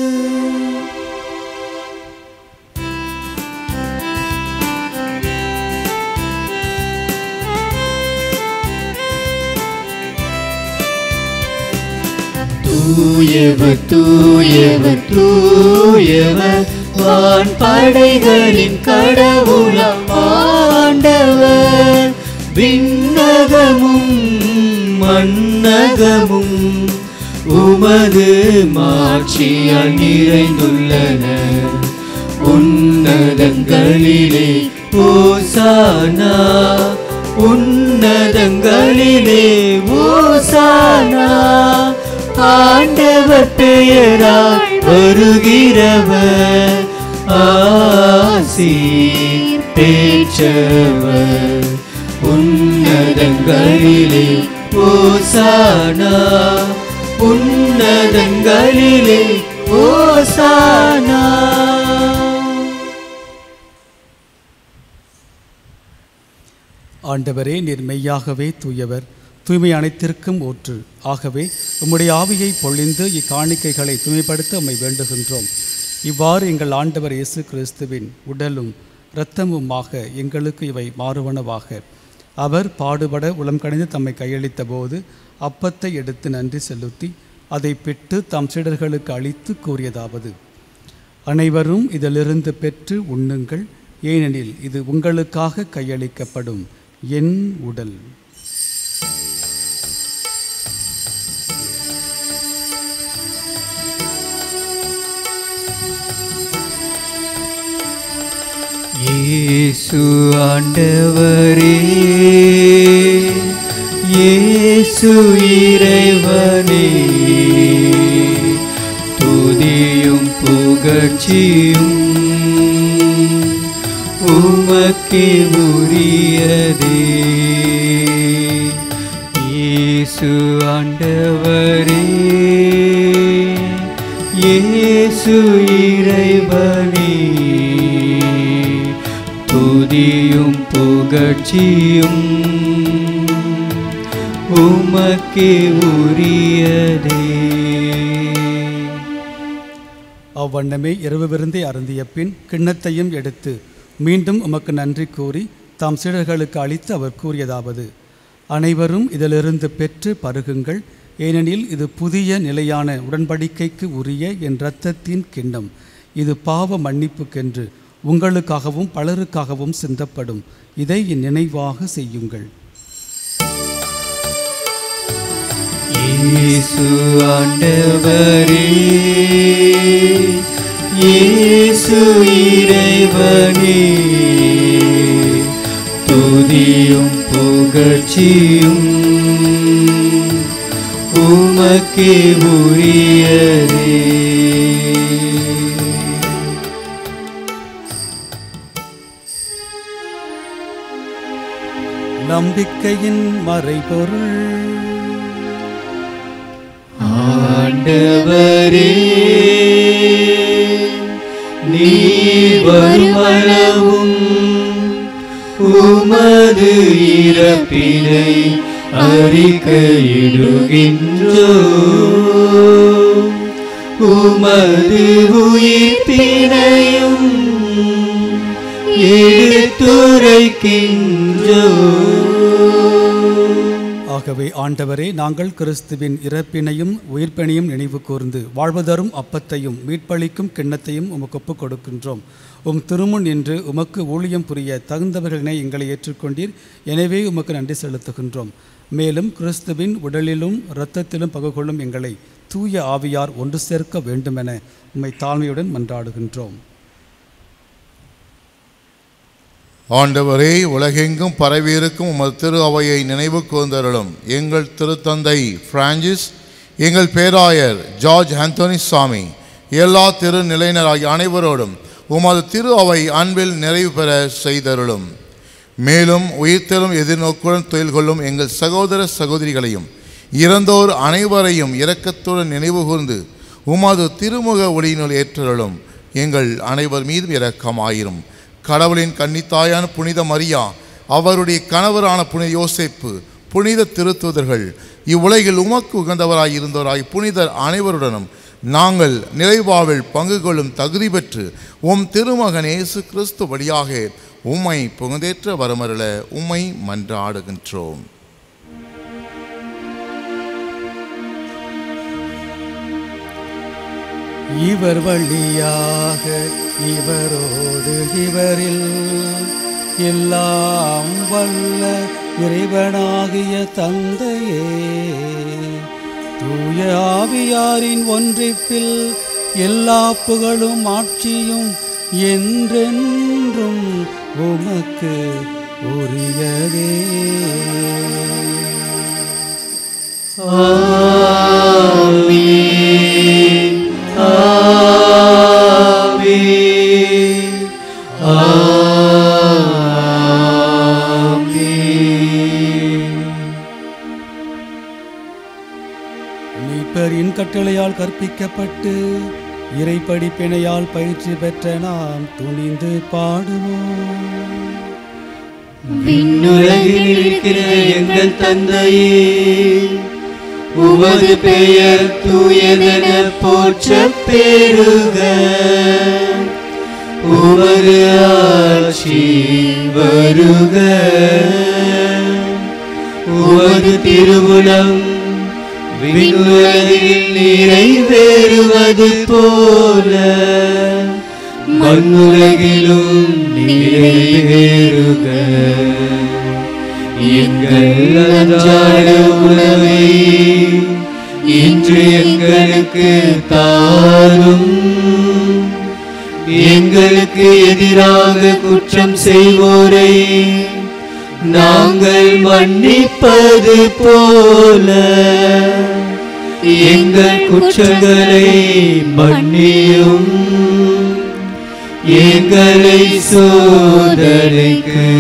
தூயவர் தூயவர் தூயவர் வான் படைகளின் கடவுளம் ஆண்டவர் விண்ணகமும் மன்னகமும் உமது மாட்சியால் நிறைந்துள்ளன உன்னதங்களிலே ஓசானா உன்னதங்களிலே ஓசானா ஆண்டவர் பெயரால் வருகிறவர் ஆசீர் பேச்சவர் உன்னதங்களிலே ஓசானா உன்னதங்களிலே ஓசானா ஆண்டவரே நீர் மெய்யாகவே தூயவர் தூய்மை அனைத்திற்கும் ஊற்று ஆகவே உம்முடைய ஆவியை பொழிந்து இக்காணிக்கைகளை தூய்மைப்படுத்த உம்மை வேண்டுகின்றோம் இவ்வாறு எங்கள் ஆண்டவர் இயேசு கிறிஸ்துவின் உடலும் இரத்தமுமாக எங்களுக்கு இவை மாறுவனவாக அவர் பாடுபட உளம் கணிந்து தம்மை கையளித்த போது அப்பத்தை எடுத்து நன்றி செலுத்தி அதை பிட்டு தம் சீடர்களுக்கு அளித்து கூறியதாவது அனைவரும் இதிலிருந்து பெற்று உண்ணுங்கள் ஏனெனில் இது உங்களுக்காக கையளிக்கப்படும் என் உடல் இயேசு ஆண்டவரே இயேசு இறைவனே துதியும் புகழ்ச்சியும் உமக்கே உரியதே இயேசு ஆண்டவரே இயேசு இறைவனே துதியும் புகழ்ச்சியும் உமக்கே உரியதே அவ்வண்ணமே இரவு விருந்தை அருந்திய பின் கிண்ணத்தையும் எடுத்து மீண்டும் உமக்கு நன்றி கூறி தாம் சீடர்களுக்கு அளித்து அவர் கூறியதாவது அனைவரும் இதிலிருந்து பெற்று பருகுங்கள் ஏனெனில் இது புதிய நிலையான உடன்படிக்கைக்கு உரிய என் இரத்தத்தின் கிண்ணம் இது பாவ மன்னிப்புக்கென்று உங்களுக்காகவும் பலருக்காகவும் சிந்தப்படும் இதை என் நினைவாக செய்யுங்கள் இயேசு ஆண்டவரே இயேசு இறைவனே துதியும் புகழ்ச்சியும் உமக்கே உரியதே நம்பிக்கையின் மறைபொருள் ஆண்டவரே நீ வருமளவும் உமது இறப்பினை அறிக்கையிடுகின்றோ உமது உயிர்ப்பினையும் எடுத்துரைக்கின்றோ ஆகவே ஆண்டவரே நாங்கள் கிறிஸ்துவின் இறப்பினையும் உயிர்ப்பினையும் நினைவு கூர்ந்து வாழ்வதரும் அப்பத்தையும் மீட்பளிக்கும் கிண்ணத்தையும் உமக்கு ஒப்புக் கொடுக்கின்றோம் உம் திருமுன் நின்று உமக்கு ஊழியம் புரிய தகுந்தவர்களினை எங்களை ஏற்றுக்கொண்டீர் எனவே உமக்கு நன்றி செலுத்துகின்றோம் மேலும் கிறிஸ்துவின் உடலிலும் இரத்தத்திலும் பங்கு கொள்ளும் எங்களை தூய ஆவியார் ஒன்று சேர்க்க வேண்டுமென உம்மை தாழ்மையுடன் மன்றாடுகின்றோம் ஆண்டவரே உலகெங்கும் பரவியிருக்கும் உமது திரு அவையை நினைவு கூர்ந்தருளும் எங்கள் திருத்தந்தை பிரான்சிஸ் எங்கள் பேராயர் ஜார்ஜ் ஆந்தோனி சாமி எல்லா திரு நிலையினராகிய அனைவரோடும் உமது திரு அவை அன்பில் நிறைவு பெற செய்தருளும் மேலும் உயிர்த்தெழும் எதிர்நோக்குடன் தொழில் கொள்ளும் எங்கள் சகோதர சகோதரிகளையும் இறந்தோர் அனைவரையும் இரக்கத்துடன் நினைவு கூர்ந்து உமது திருமுக ஒளியினுள் ஏற்றருளும் எங்கள் அனைவர் மீதும் இரக்கமாயிரும் கடவுளின் கன்னித்தாயான புனித மரியா அவருடைய கணவரான புனித யோசேப்பு புனித திருத்தூதர்கள் இவ்வுலகில் உமக்கு உகந்தவராய் இருந்தவராய் புனிதர் அனைவருடனும் நாங்கள் நிறைவாவில் பங்கு கொள்ளும் தகுதி பெற்று உம் திருமகன் இயேசு கிறிஸ்து வழியாக உம்மை புகழ்ந்தேற்ற வரமருள உம்மை மன்றாடுகின்றோம் இவர் வழியாக இவரோடு இவரில் எல்லாம் வல்ல இறைவனாகிய தந்தையே தூய ஆவியாரின் ஒன்றிப்பில் எல்லா புகழும் ஆட்சியும் என்றென்றும் உமக்கு உரியதே ஆமென் ஆமென் ஆமென் மீட்பரின் கட்டளையால் கற்பிக்கப்பட்டு இறை படிப்பினையால் பயிற்சி பெற்ற நாம் துணிந்து பாடுவோம் விண்ணுலகில் இருக்கிற எங்கள் தந்தையே உமது பெயர் தூயதென போற்ற பெருக உமது ஆட்சி வருக உமது திருவுளம் விண்ணுலகில் நிறைவேறுவது போல மண்ணுலகிலும் நிறைவேறுக எங்கள் அன்றாட உணவை இன்று எங்களுக்கு தாரும் எங்களுக்கு எதிராக குற்றம் செய்வோரை நாங்கள் மன்னிப்பது போல எங்கள் குற்றங்களை மன்னியும் எங்களை சோதனைக்கு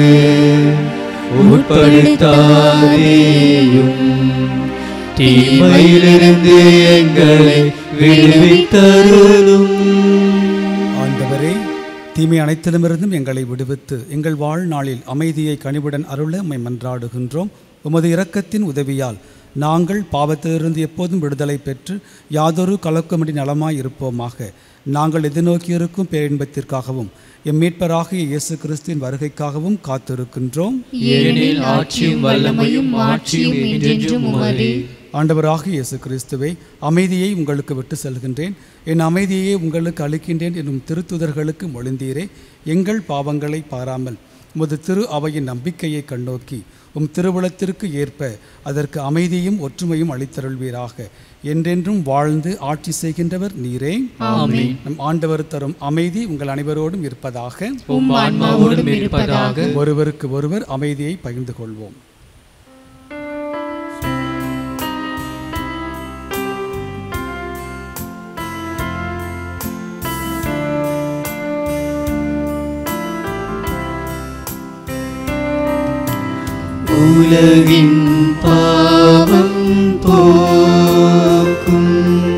உட்படுத்தாதேயும் தீமையிலிருந்து எங்களை விடுவித்தருளும் ஆண்டவரே தீமை அனைத்திலுமிருந்தும் எங்களை விடுவித்து எங்கள் வாழ்நாளில் அமைதியை கனிவுடன் அருள உம்மை மன்றாடுகின்றோம் உமது இரக்கத்தின் உதவியால் நாங்கள் பாவத்திலிருந்து எப்போதும் விடுதலை பெற்று யாதொரு கலக்கமின்றி நலமாய் இருப்போமாக நாங்கள் எதிர்நோக்கியிருக்கும் பேரின்பத்திற்காகவும் எம் மீட்பராகிய இயேசு கிறிஸ்துவின் வருகைக்காகவும் காத்திருக்கின்றோம் ஏனெனில் ஆட்சியும் வல்லமையும் மாட்சியும் என்றென்றும் உமதே ஆண்டவராக இயேசு கிறிஸ்துவை அமைதியை உங்களுக்கு விட்டு செல்கின்றேன் என் அமைதியை உங்களுக்கு அளிக்கின்றேன் என்னும் திருத்துதர்களுக்கு மொழிந்தீரே எங்கள் பாவங்களை பாராமல் உமது திரு அவையின் நம்பிக்கையை கண்ணோக்கி உம் திருவுளத்திற்கு ஏற்ப அதற்கு அமைதியும் ஒற்றுமையும் அளித்தருள்வீராக என்றென்றும் வாழ்ந்து ஆட்சி செய்கின்றவர் நீரே ஆமென். நம் ஆண்டவர் தரும் அமைதி உங்கள் அனைவரோடும் இருப்பதாக உம் ஆன்மாவோடும் இருப்பதாக ஒருவருக்கு ஒருவர் அமைதியை பகிர்ந்து கொள்வோம் உலகின் பாவம் போக்கும்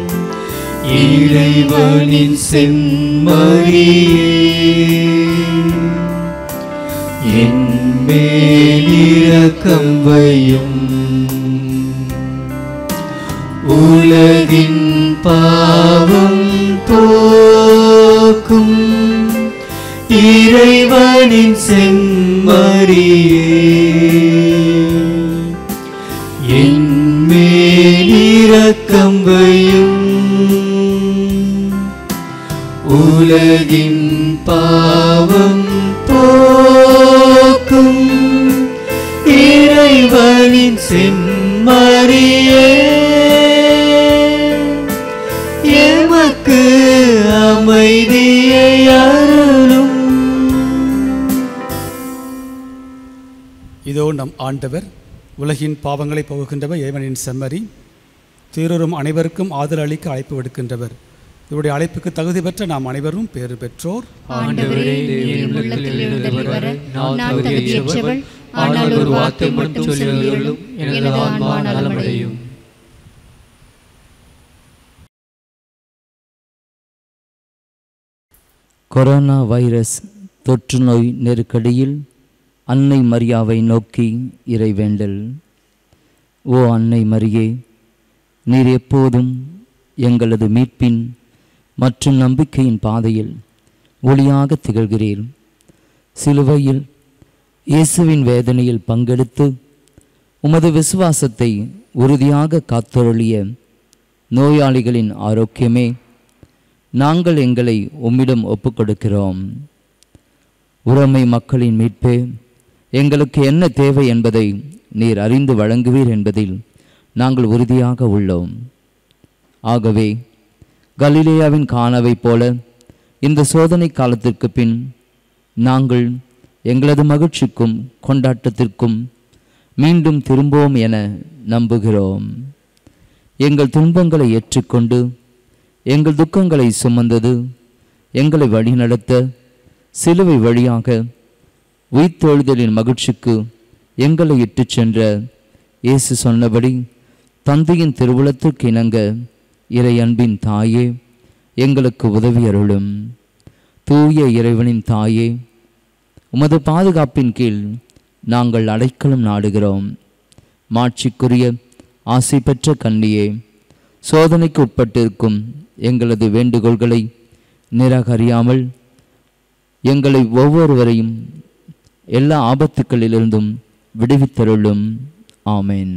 இறைவனின் செம்மறியே என் மேலிரக்கம் வையும் உலகின் பாவம் போக்கும் இறைவனின் செம்மறியே என் மேலிரக்கம் வையும் உலகின் பாவம் போக்கும் இறைவனின் செம்மறியே எமக்கு அமைதியை அருளும் இதோ நம் ஆண்டவர் உலகின் பாவங்களை போகுகின்றவர் இறைவனின் செம்மறி தீரரும் அனைவருக்கும் ஆதரவு அளிக்க அழைப்பு விடுக்கின்றவர் இவருடைய அழைப்புக்கு தகுதி பெற்ற நாம் அனைவரும் பேறு பெற்றோர் ஆண்டவரே என் உள்ளத்தில் எழுந்தருளி வர நான் தகுதியற்றவள் ஆனால் ஒரு வார்த்தை மட்டும் சொல்லுவர்களும் எனது ஆன்மா நலமடையும் கொரோனா வைரஸ் தொற்று நோய் நெருக்கடியில் அன்னை மரியாவை நோக்கி இறைவேண்டல் ஓ அன்னை மரியே நீர் எப்போதும் எங்களது மீட்பின் மற்றும் நம்பிக்கையின் பாதையில் ஒளியாக திகழ்கிறீர் சிலுவையில் இயேசுவின் வேதனையில் பங்கெடுத்து உமது விசுவாசத்தை உறுதியாக காத்தொருளிய நோயாளிகளின் ஆரோக்கியமே நாங்கள் எங்களை உம்மிடம் ஒப்புக்கொடுக்கிறோம் உறமை மக்களின் மீட்பே எங்களுக்கு என்ன தேவை என்பதை நீர் அறிந்து வழங்குவீர் என்பதில் நாங்கள் உறுதியாக உள்ளோம் ஆகவே கலிலேயாவின் காணவைப் போல இந்த சோதனை காலத்திற்கு பின் நாங்கள் எங்களது மகிழ்ச்சிக்கும் கொண்டாட்டத்திற்கும் மீண்டும் திரும்புவோம் என நம்புகிறோம் எங்கள் துன்பங்களை ஏற்றுக்கொண்டு எங்கள் துக்கங்களை சுமந்தது எங்களை வழிநடத்த சிலுவை வழியாக உயிர்த்தெழுதலின் மகிழ்ச்சிக்கு எங்களை இட்டுச் சென்ற இயேசு சொன்னபடி தந்தையின் திருவுளத்திற்கு இணங்க இறை அன்பின் தாயே எங்களுக்கு உதவி அருளும் தூய இறைவனின் தாயே உமது பாதுகாப்பின் கீழ் நாங்கள் அடைக்கலம் நாடுகிறோம் மாட்சிக்குரிய ஆசை பெற்ற கன்னியே சோதனைக்கு உட்பட்டிருக்கும் எங்களது வேண்டுகோள்களை நிராகரியாமல் எங்களை ஒவ்வொருவரையும் எல்லா ஆபத்துக்களிலிருந்தும் விடுவித்தருளும் ஆமென்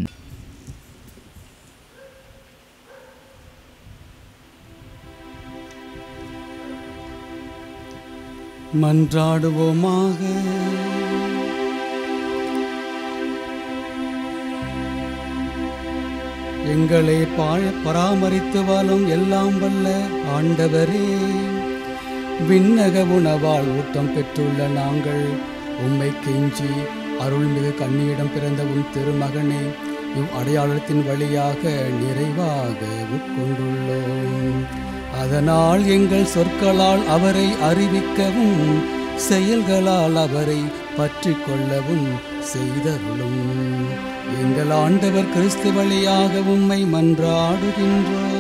மன்றாடுவோமாக எங்களை பா- பராமரித்து வாழும் எல்லாம் வல்ல ஆண்டவரே விண்ணக உணவால் ஊட்டம் பெற்றுள்ள நாங்கள் உம்மை கெஞ்சி அருள்மிகு கண்ணியிடம் பிறந்த உன் திருமகனை இவ் அடையாளத்தின் வழியாக நிறைவாக உட்கொண்டுள்ளோம் அதனால் எங்கள் சொற்களால் அவரை அறிவிக்கவும் செயல்களால் அவரை பற்றி கொள்ளவும் செய்தருளும் எங்கள் ஆண்டவர் கிறிஸ்து வழியாக உம்மை மன்றாடுகின்றோம்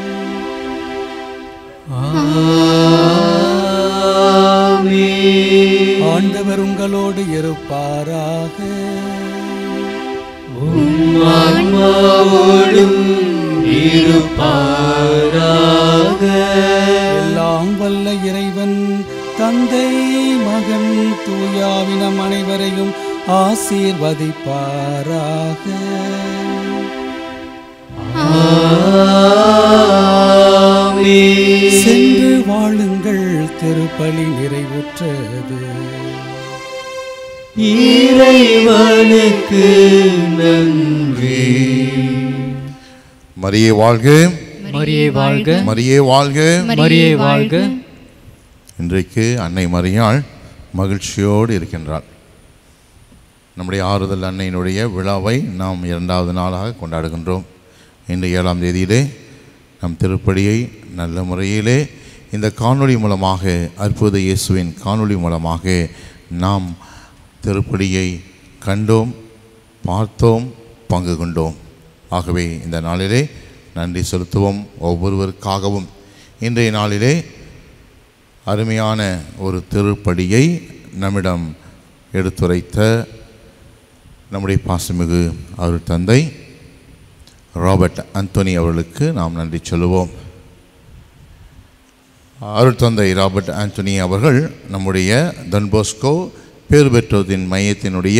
ஆண்டவர் உங்களோடு இருப்பாராக ஆன்மாவோடும் இருப்பாராக எல்லாம் வல்ல இறைவன் தந்தை மகன் தூயாவினம் அனைவரையும் ஆசீர்வதிப்பாராக ஆமென். சென்று வாழுங்கள் திருப்பலி நிறைவுற்றது இறைவனுக்கு நன்றி மரியே வாழ்க மரியே வாழ்க மரியே வாழ்க மரியே வாழ்க இன்றைக்கு அன்னை மரியாள் மகிழ்ச்சியோடு இருக்கின்றாள் நம்முடைய ஆறுதல் அன்னையினுடைய விழாவை நாம் இரண்டாவது நாளாக கொண்டாடுகின்றோம் இன்று ஏழாம் தேதியிலே நம் திருப்படியை நல்ல முறையிலே இந்த காணொளி மூலமாக அற்புத இயேசுவின் காணொளி மூலமாக நாம் திருப்படியை கண்டோம் பார்த்தோம் பங்கு கொண்டோம் ஆகவே இந்த நாளிலே நன்றி செலுத்துவோம் ஒவ்வொருவருக்காகவும் இன்றைய நாளிலே அருமையான ஒரு திருப்படியை நம்மிடம் எடுத்துரைத்த நம்முடைய பாசமிகு அவர் தந்தை ராபர்ட் அந்தோனி அவர்களுக்கு நாம் நன்றி சொல்லுவோம் அருள் தந்தை ராபர்ட் ஆண்டனி அவர்கள் நம்முடைய தன்போஸ்கோ பேர் பெற்றோரின் மையத்தினுடைய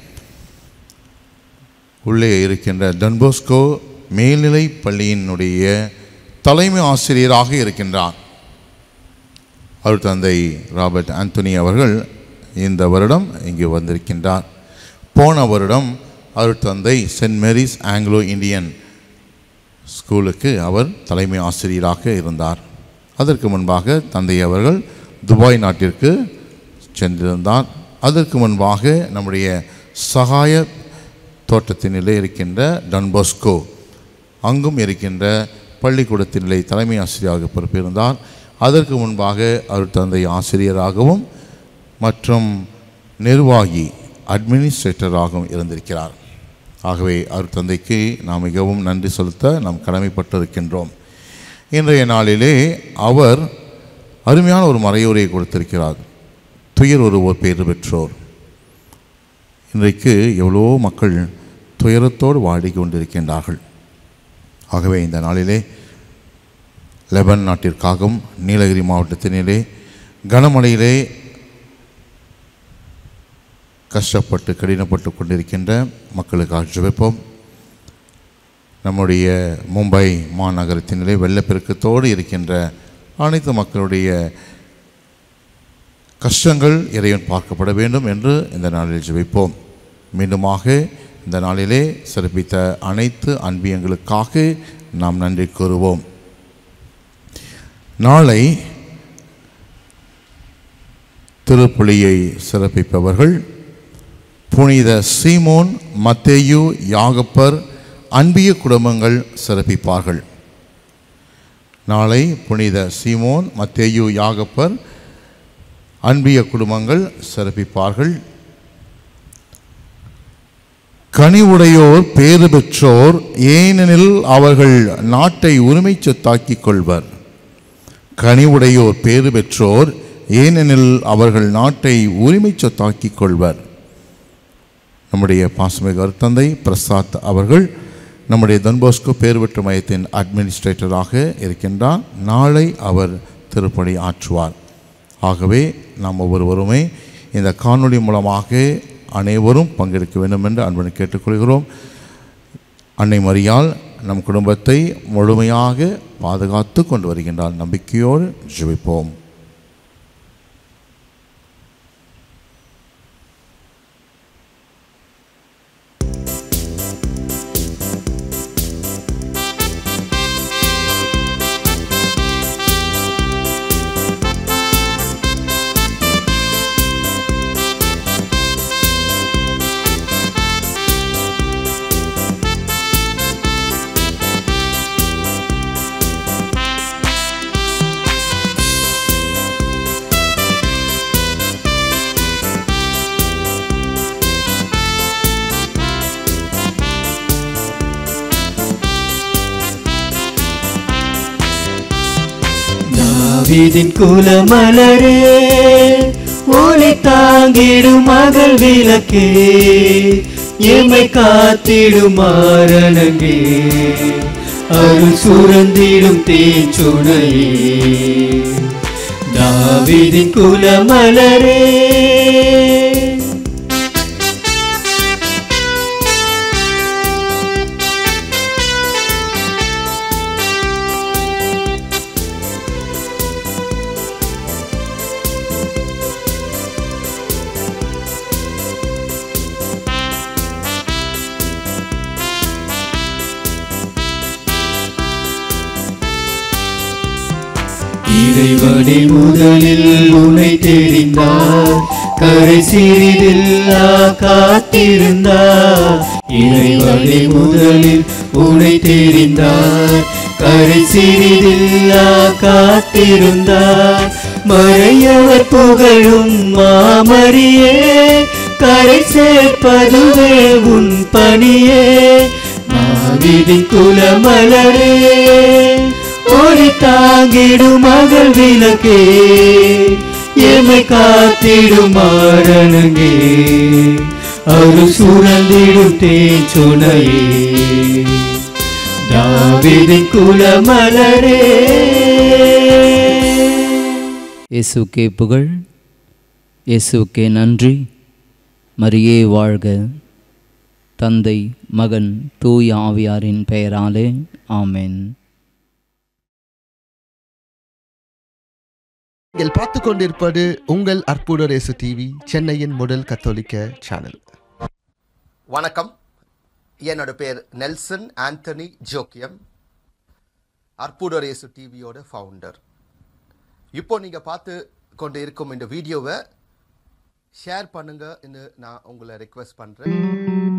உள்ளே இருக்கின்ற டன்போஸ்கோ மேல்நிலை பள்ளியினுடைய தலைமை ஆசிரியராக இருக்கின்றார் அருள் தந்தை ராபர்ட் ஆண்டனி அவர்கள் இந்த வருடம் இங்கு வந்திருக்கின்றார் போன வருடம் அருள் தந்தை சென்ட் மேரிஸ் ஆங்கிலோ இந்தியன் ஸ்கூலுக்கு அவர் தலைமை ஆசிரியராக இருந்தார் அதற்கு முன்பாக தந்தை அவர்கள் துபாய் நாட்டிற்கு சென்றிருந்தார் அதற்கு முன்பாக நம்முடைய சகாய தோட்டத்தினிலே இருக்கின்ற டன்போஸ்கோ அங்கும் இருக்கின்ற பள்ளிக்கூடத்தினிலே தலைமை ஆசிரியராக பொறுப்பிருந்தார் அதற்கு முன்பாக அவர் தந்தை ஆசிரியராகவும் மற்றும் நிர்வாகி அட்மினிஸ்ட்ரேட்டராகவும் இருந்திருக்கிறார் ஆகவே அவர் தந்தைக்கு நாம் மிகவும் நன்றி செலுத்த நாம் கடமைப்பட்டிருக்கின்றோம் இன்றைய நாளிலே அவர் அருமையான ஒரு மறையுரையை கொடுத்திருக்கிறார் துயர் ஒருவோர் பேறு பெற்றோர் இன்றைக்கு எவ்வளோ மக்கள் துயரத்தோடு வாடிக் கொண்டிருக்கின்றார்கள் ஆகவே இந்த நாளிலே லெபன் நாட்டிற்காகவும் நீலகிரி மாவட்டத்தினிலே கனமழையிலே கஷ்டப்பட்டு கடினப்பட்டு கொண்டிருக்கின்ற மக்களுக்காக ஜெபிப்போம் நம்முடைய மும்பை மாநகரத்தினிலே வெள்ளப்பெருக்கத்தோடு இருக்கின்ற அனைத்து மக்களுடைய கஷ்டங்கள் இறைவன் பார்க்கப்பட வேண்டும் என்று இந்த நாளில் ஜெபிப்போம் மீண்டுமாக இந்த நாளிலே சிறப்பித்த அனைத்து அன்பியங்களுக்காக நாம் நன்றி கூறுவோம் நாளை திருப்புலியை சிறப்பிப்பவர்கள் புனித சீமோன் மத்தேயு யாகப்பர் அன்பிய குடும்பங்கள் சிறப்பிப்பார்கள் நாளை புனித சீமோன் மத்தேயு யாகப்பர் அன்பிய குடும்பங்கள் சிறப்பிப்பார்கள் கனிவுடையோர் பேறு பெற்றோர் ஏனெனில் அவர்கள் நாட்டை உரிமை சொத்தாக்கிக் கொள்வர் கனிவுடையோர் பேறு பெற்றோர் ஏனெனில் அவர்கள் நாட்டை உரிமை சொத்தாக்கிக் கொள்வர் நம்முடைய பாசமிகு அருத்தந்தை பிரசாத் அவர்கள் நம்முடைய தன்போஸ்கோ பேர் பெற்ற மையத்தின் அட்மினிஸ்ட்ரேட்டராக இருக்கின்றார் நாளை அவர் திருப்பணி ஆற்றுவார் ஆகவே நாம் ஒவ்வொருவருமே இந்த காணொளி மூலமாக அனைவரும் பங்கெடுக்க வேண்டும் என்று அன்புடன் கேட்டுக்கொள்கிறோம் அன்னை மரியால் நம் குடும்பத்தை முழுமையாக பாதுகாத்து கொண்டு வருகின்றார் நம்பிக்கையோடு ஜெபிப்போம் தாவீதின் குலமலரே ஒளி தாங்கிடும் மகள் விளக்கே எமை காத்திடும் மாரணங்கே அருள் சுரந்திடும் தேச்சுனையே தாவீதின் குலமலரே இறைவனை முதலில் உனை தெரிந்தார் கரை சிறிதில்லா காத்திருந்தார் இறைவனை முதலில் உனை தெரிந்தார் கரை சிறிதில்லா காத்திருந்தார் மறையவர் புகழும் மாமரியே கரை சேர்ப்பதுவே உன் பணியே நாவிதின் குலமலரே ஒளி தாங்கிடும் மகள் விளக்கே எமை காத்திடும் மாறனங்கே அருள் சுழந்திடும் தேச்சுனையே தாவிதின் குலமலரே இயேசுக்கே புகழ் இயேசுக்கே நன்றி மரியே வாழ்க தந்தை மகன் தூய ஆவியாரின் பெயராலே ஆமென் நீங்கள் பார்த்து கொண்டிருப்பது உங்கள் அற்புத ரேசு டிவி சென்னையின் முதல் கத்தோலிக்க சேனல் வணக்கம் என்னோட பேர் நெல்சன் ஆண்டனி ஜோக்கியம் அற்புதரேசு டிவியோட ஃபவுண்டர் இப்போ நீங்கள் பார்த்து கொண்டு இருக்கும் இந்த வீடியோவை ஷேர் பண்ணுங்கன்னு நான் உங்களை ரெக்வெஸ்ட் பண்ணுறேன்